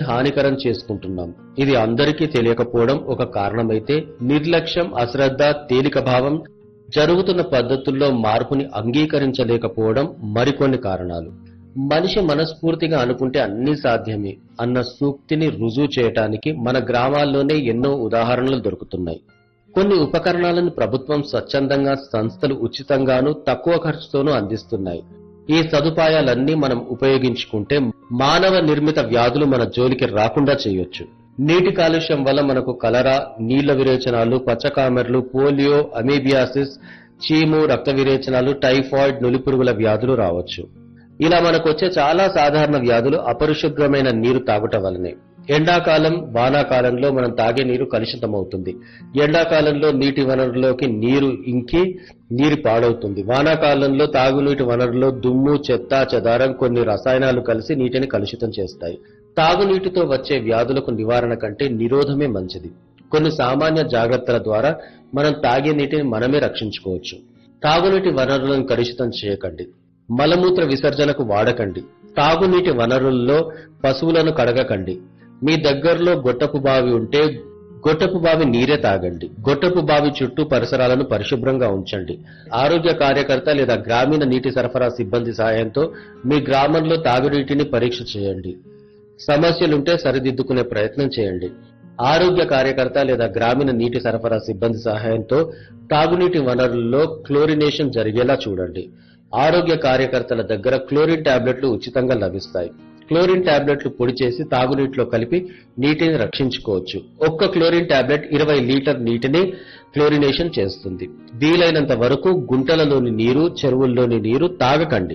హానికరం చేసుకుంటున్నాం ఇది అందరికీ తెలియకపోవడం ఒక కారణమైతే నిర్లక్ష్యం అశ్రద్ధ తేలిక భావం జరుగుతున్న పద్ధతుల్లో మార్పుని అంగీకరించలేకపోవడం మరికొన్ని కారణాలు మనిషి మనస్ఫూర్తిగా అనుకుంటే అన్ని సాధ్యమే అన్న సూక్తిని రుజువు చేయటానికి మన గ్రామాల్లోనే ఎన్నో ఉదాహరణలు దొరుకుతున్నాయి కొన్ని ఉపకరణాలను ప్రభుత్వం స్వచ్ఛందంగా సంస్థలు ఉచితంగాను తక్కువ ఖర్చుతోనూ అందిస్తున్నాయి ఈ సదుపాయాలన్నీ మనం ఉపయోగించుకుంటే మానవ నిర్మిత వ్యాధులు మన జోలికి రాకుండా చేయొచ్చు నీటి కాలుష్యం వల్ల మనకు కలరా నీళ్ల విరేచనాలు పచ్చకామెర్లు పోలియో అమీబియాసిస్ చీము రక్త విరేచనాలు టైఫాయిడ్ నులిపురుగుల వ్యాధులు రావచ్చు ఇలా మనకు వచ్చే చాలా సాధారణ వ్యాధులు అపరిశుభ్రమైన నీరు తాగుట వల్లనే ఎండాకాలం వానాకాలంలో మనం తాగే నీరు కలుషితమవుతుంది ఎండాకాలంలో నీటి వనరులోకి నీరు ఇంకి నీరు పాడవుతుంది వానాకాలంలో తాగునీటి వనరులో దుమ్ము చెత్త చెదారం కొన్ని రసాయనాలు కలిసి నీటిని కలుషితం చేస్తాయి తాగునీటితో వచ్చే వ్యాధులకు నివారణ కంటే నిరోధమే మంచిది కొన్ని సామాన్య జాగ్రత్తల ద్వారా మనం తాగే నీటిని మనమే రక్షించుకోవచ్చు తాగునీటి వనరులను కలుషితం చేయకండి మలమూత్ర విసర్జనకు వాడకండి తాగునీటి వనరుల్లో పశువులను కడగకండి మీ దగ్గరలో గొట్టపు బావి ఉంటే గొట్టపు బావి నీరే తాగండి గొట్టపు బావి చుట్టూ పరిసరాలను పరిశుభ్రంగా ఉంచండి ఆరోగ్య కార్యకర్త లేదా గ్రామీణ నీటి సరఫరా సిబ్బంది సహాయంతో మీ గ్రామంలో తాగునీటిని పరీక్ష చేయండి సమస్యలుంటే సరిదిద్దుకునే ప్రయత్నం చేయండి ఆరోగ్య కార్యకర్త లేదా గ్రామీణ నీటి సరఫరా సిబ్బంది సహాయంతో తాగునీటి వనరుల్లో క్లోరినేషన్ జరిగేలా చూడండి ఆరోగ్య కార్యకర్తల దగ్గర క్లోరిన్ టాబ్లెట్లు ఉచితంగా లభిస్తాయి క్లోరిన్ టాబ్లెట్లు పొడి చేసి తాగునీటిలో కలిపి నీటిని రక్షించుకోవచ్చు ఒక్క క్లోరిన్ టాబ్లెట్ ఇరవై లీటర్ నీటిని క్లోరినేషన్ చేస్తుంది వీలైనంత వరకు గుంటలలోని నీరు చెరువుల్లోని నీరు తాగకండి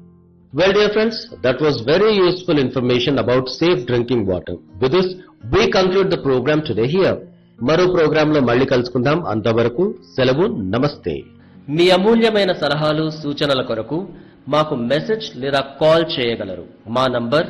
Well, dear friends, that was very useful information about safe drinking water. With this, we conclude the program today here. మరో ప్రోగ్రాంలో మళ్ళీ కలుసుకుందాం అంతవరకు సెలవు నమస్తే మీ అమూల్యమైన సలహాలు సూచనల కొరకు మాకు మెసేజ్ లేదా కాల్ చేయగలరు మా నంబర్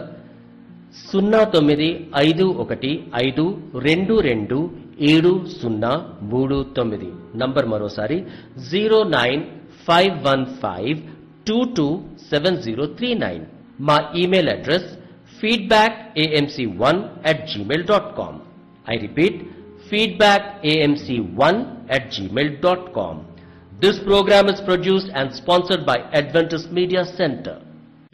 సున్నా తొమ్మిది ఐదు ఒకటి ఐదు రెండు రెండు ఏడు సున్నా మూడు తొమ్మిది నంబర్ మరోసారి zero nine five one five two two seven zero three nine మా email address feedback AMC one at Gmail dot com I repeat feedback amc1 at gmail.com. This program is produced and sponsored by Adventist Media Center.